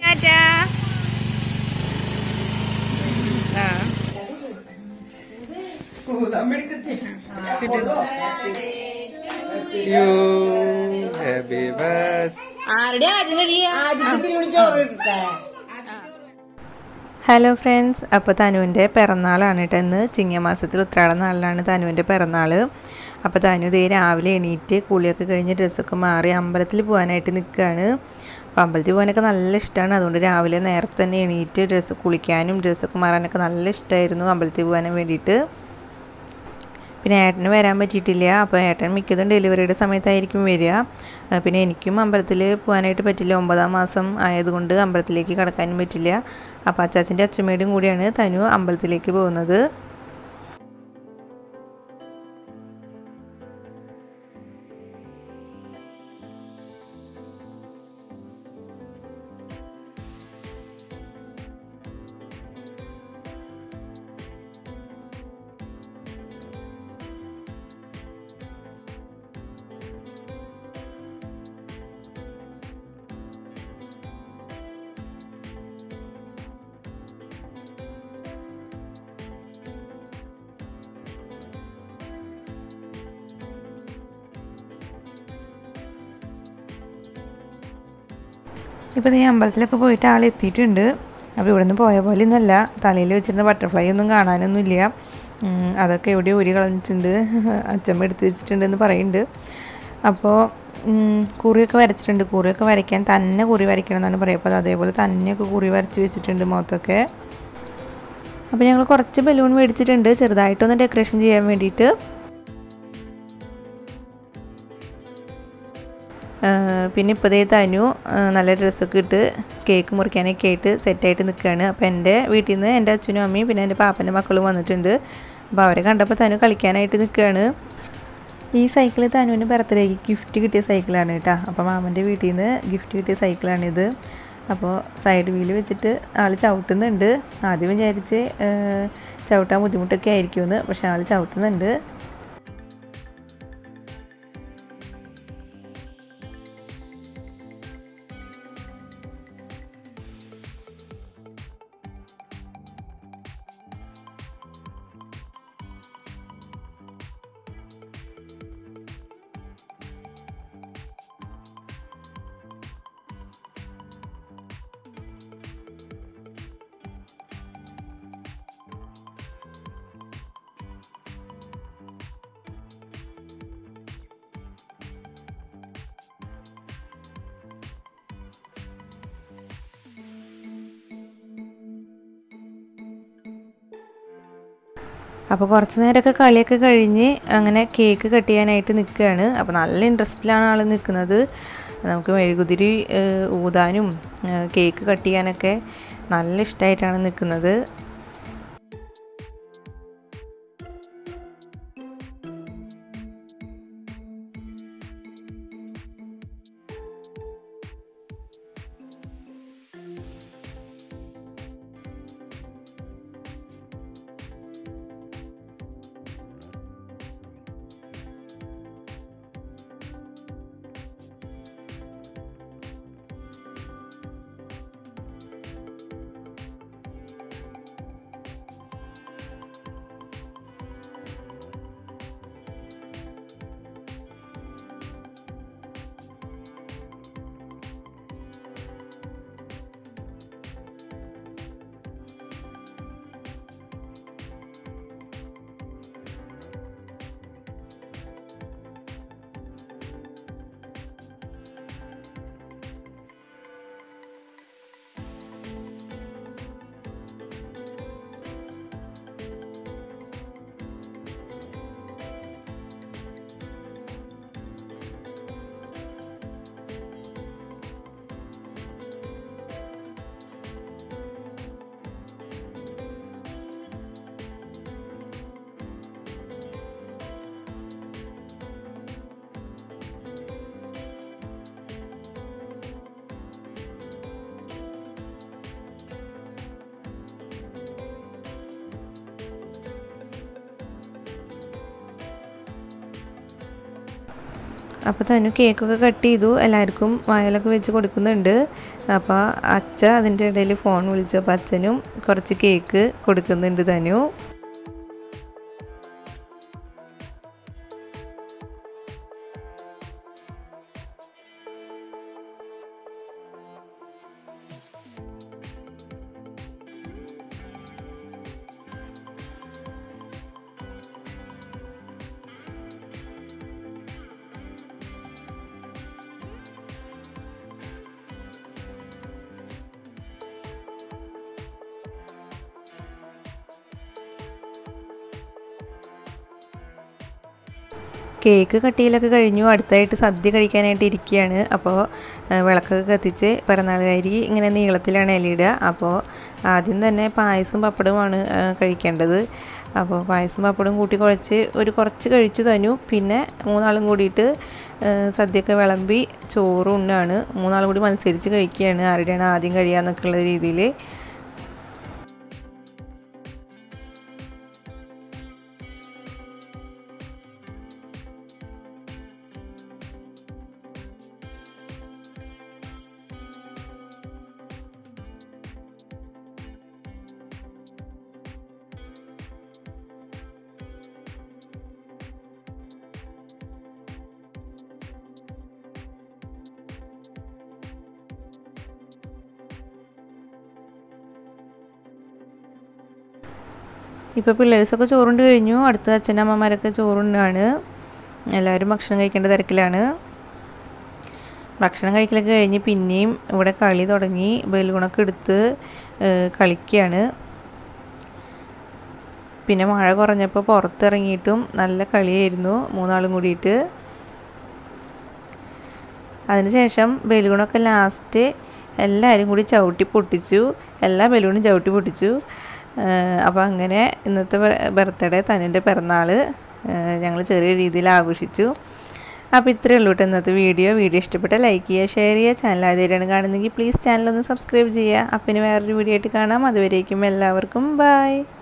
ടാറ്റാ ആ You happy birthday. ആരുടെ ആദ്യം ഹലോ ഫ്രണ്ട്സ് അപ്പോൾ തനുവിൻ്റെ പിറന്നാളാണ് കേട്ടോ ഇന്ന് ചിങ്ങമാസത്തിൽ ഉത്രാട നാളിലാണ് തനുവിൻ്റെ പിറന്നാൾ അപ്പോൾ തനു ഇതേ രാവിലെ എണീറ്റ് കുളിയൊക്കെ കഴിഞ്ഞ് ഡ്രസ്സൊക്കെ മാറി അമ്പലത്തിൽ പോകാനായിട്ട് നിൽക്കുകയാണ് അപ്പോൾ അമ്പലത്തിൽ പോകാനൊക്കെ നല്ല ഇഷ്ടമാണ് അതുകൊണ്ട് രാവിലെ നേരത്തെ തന്നെ എണീറ്റ് ഡ്രസ്സ് കുളിക്കാനും ഡ്രസ്സൊക്കെ മാറാനൊക്കെ നല്ല ഇഷ്ടമായിരുന്നു അമ്പലത്തിൽ പോകാനും വേണ്ടിയിട്ട് പിന്നെ ഏട്ടന് വരാൻ പറ്റിയിട്ടില്ല അപ്പോൾ ഏട്ടൻ മിക്കതും ഡെലിവറിയുടെ സമയത്തായിരിക്കും വരിക ആ, പിന്നെ എനിക്കും അമ്പലത്തിൽ പോകാനായിട്ട് പറ്റില്ല ഒമ്പതാം മാസം ആയതുകൊണ്ട് അമ്പലത്തിലേക്ക് കടക്കാനും പറ്റില്ല അപ്പോൾ അച്ചാച്ചൻ്റെ അച്ഛമ്മയുടെയും കൂടിയാണ് തനു അമ്പലത്തിലേക്ക് പോകുന്നത് ഇപ്പോൾ ഈ അമ്പലത്തിലൊക്കെ പോയിട്ട് ആൾ എത്തിയിട്ടുണ്ട് അപ്പോൾ ഇവിടുന്ന് പോയ പോലെ ഒന്നുമല്ല തലയിൽ വെച്ചിരുന്ന ബട്ടർഫ്ലൈ ഒന്നും കാണാനൊന്നുമില്ല ഉം, അതൊക്കെ എവിടെ ഊരി കളഞ്ഞിട്ടുണ്ട് അച്ഛമ്മ എടുത്ത് വെച്ചിട്ടുണ്ടെന്ന് പറയുന്നുണ്ട് അപ്പോൾ ഉം, കുറിയൊക്കെ വരച്ചിട്ടുണ്ട് കുറിയൊക്കെ വരയ്ക്കാൻ തന്നെ കുറി വരയ്ക്കണം എന്നാണ് പറയുക അപ്പോൾ അത് അതേപോലെ തന്നെയൊക്കെ കുറി വരച്ച് വെച്ചിട്ടുണ്ട് മുഖത്തൊക്കെ അപ്പോൾ ഞങ്ങൾ കുറച്ച് ബലൂൺ മേടിച്ചിട്ടുണ്ട് ചെറുതായിട്ടൊന്ന് ഡെക്കറേഷൻ ചെയ്യാൻ വേണ്ടിയിട്ട് ആ, പിന്നെ ഇപ്പോൾ ദേ തനു ആ, നല്ല ഡ്രസ്സൊക്കെ ഇട്ട് കേക്ക് മുറിക്കാനൊക്കെ ആയിട്ട് സെറ്റായിട്ട് നിൽക്കുകയാണ് അപ്പോൾ എൻ്റെ വീട്ടിൽ നിന്ന് എൻ്റെ അച്ഛനും അമ്മയും പിന്നെ എൻ്റെ പാപ്പൻ്റെ മക്കളും വന്നിട്ടുണ്ട് അപ്പോൾ അവരെ കണ്ടപ്പോൾ തനു കളിക്കാനായിട്ട് നിൽക്കുകയാണ് ഈ സൈക്കിൾ തനുവിന് ബർത്ത്ഡേക്ക് ഗിഫ്റ്റ് കിട്ടിയ സൈക്കിളാണ് കേട്ടോ അപ്പോൾ മാമൻ്റെ വീട്ടിൽ നിന്ന് ഗിഫ്റ്റ് കിട്ടിയ സൈക്കിളാണിത് അപ്പോൾ സൈഡ് വീല് വെച്ചിട്ട് ആൾ ചവിട്ടുന്നുണ്ട് ആദ്യം വിചാരിച്ച് ആ, ചവിട്ടാൻ ബുദ്ധിമുട്ടൊക്കെ ആയിരിക്കുമെന്ന് പക്ഷെ ആൾ ചവിട്ടുന്നുണ്ട് അപ്പോൾ കുറച്ച് നേരമൊക്കെ കളിയൊക്കെ കഴിഞ്ഞ് അങ്ങനെ കേക്ക് കട്ട് ചെയ്യാനായിട്ട് നിൽക്കുകയാണ് അപ്പോൾ നല്ല ഇൻട്രസ്റ്റിലാണ് ആൾ നിൽക്കുന്നത് നമുക്ക് മെഴുകുതിരി ഏഹ്, ഊതാനും ഏഹ്, കേക്ക് കട്ട് ചെയ്യാനൊക്കെ നല്ല ഇഷ്ടമായിട്ടാണ് നിൽക്കുന്നത് അപ്പോൾ തനു കേക്കൊക്കെ കട്ട് ചെയ്തു എല്ലാവർക്കും വായലൊക്കെ വെച്ച് കൊടുക്കുന്നുണ്ട് അപ്പോൾ അച്ഛ അതിൻ്റെ ഇടയിൽ ഫോൺ വിളിച്ചപ്പോൾ അച്ഛനും കുറച്ച് കേക്ക് കൊടുക്കുന്നുണ്ട് തനു കേക്ക് കട്ടിയിലൊക്കെ കഴിഞ്ഞു അടുത്തായിട്ട് സദ്യ കഴിക്കാനായിട്ട് ഇരിക്കുകയാണ് അപ്പോൾ വിളക്കൊക്കെ കത്തിച്ച് പിറന്നാളുകാരി ഇങ്ങനെ നീളത്തിലാണ് ഇലയിടുക അപ്പോൾ ആദ്യം തന്നെ പായസം പപ്പടവുമാണ് ആ, കഴിക്കേണ്ടത് അപ്പോൾ പായസം പപ്പടം കൂട്ടി കുഴച്ച് ഒരു കുറച്ച് കഴിച്ചു തന്നു പിന്നെ മൂന്നാളും കൂടിയിട്ട് ആ, സദ്യയൊക്കെ വിളമ്പി ചോറും ഉണ്ണാണ് മൂന്നാളും കൂടി മത്സരിച്ച് കഴിക്കുകയാണ് ആരുടെയാണ് ആദ്യം കഴിയാന്നൊക്കെ ഉള്ള രീതിയിൽ ഇപ്പോൾ പിള്ളേഴ്സൊക്കെ ചോറുണ്ട് കഴിഞ്ഞു അടുത്ത അച്ഛനമ്മമാരൊക്കെ ചോറുണ്ടാണ് എല്ലാവരും ഭക്ഷണം കഴിക്കേണ്ട തിരക്കിലാണ് ഭക്ഷണം കഴിക്കലൊക്കെ കഴിഞ്ഞ് പിന്നെയും ഇവിടെ കളി തുടങ്ങി ബലൂണൊക്കെ എടുത്ത് ഏഹ്, കളിക്കുകയാണ് പിന്നെ മഴ കുറഞ്ഞപ്പോൾ പുറത്തിറങ്ങിയിട്ടും നല്ല കളിയായിരുന്നു മൂന്നാളും കൂടിയിട്ട് അതിനുശേഷം ബലൂണൊക്കെ ലാസ്റ്റ് എല്ലാവരും കൂടി ചവിട്ടി പൊട്ടിച്ചു എല്ലാ ബലൂണും ചവിട്ടി പൊട്ടിച്ചു അപ്പോൾ അങ്ങനെ ഇന്നത്തെ ബർത്ത്ഡേ തനുൻ്റെ പിറന്നാൾ ഞങ്ങൾ ചെറിയ രീതിയിൽ ആഘോഷിച്ചു അപ്പോൾ ഇത്രയേ ഉള്ളൂ കേട്ടോ ഇന്നത്തെ വീഡിയോ വീഡിയോ ഇഷ്ടപ്പെട്ട ലൈക്ക് ചെയ്യുക ഷെയർ ചെയ്യുക ചാനൽ ആദ്യമായിട്ടാണ് കാണുന്നെങ്കിൽ പ്ലീസ് ചാനൽ ഒന്ന് സബ്സ്ക്രൈബ് ചെയ്യുക അപ്പം ഇനി വേറൊരു വീഡിയോ ആയിട്ട് കാണാം അതുവരേക്കും എല്ലാവർക്കും ബൈ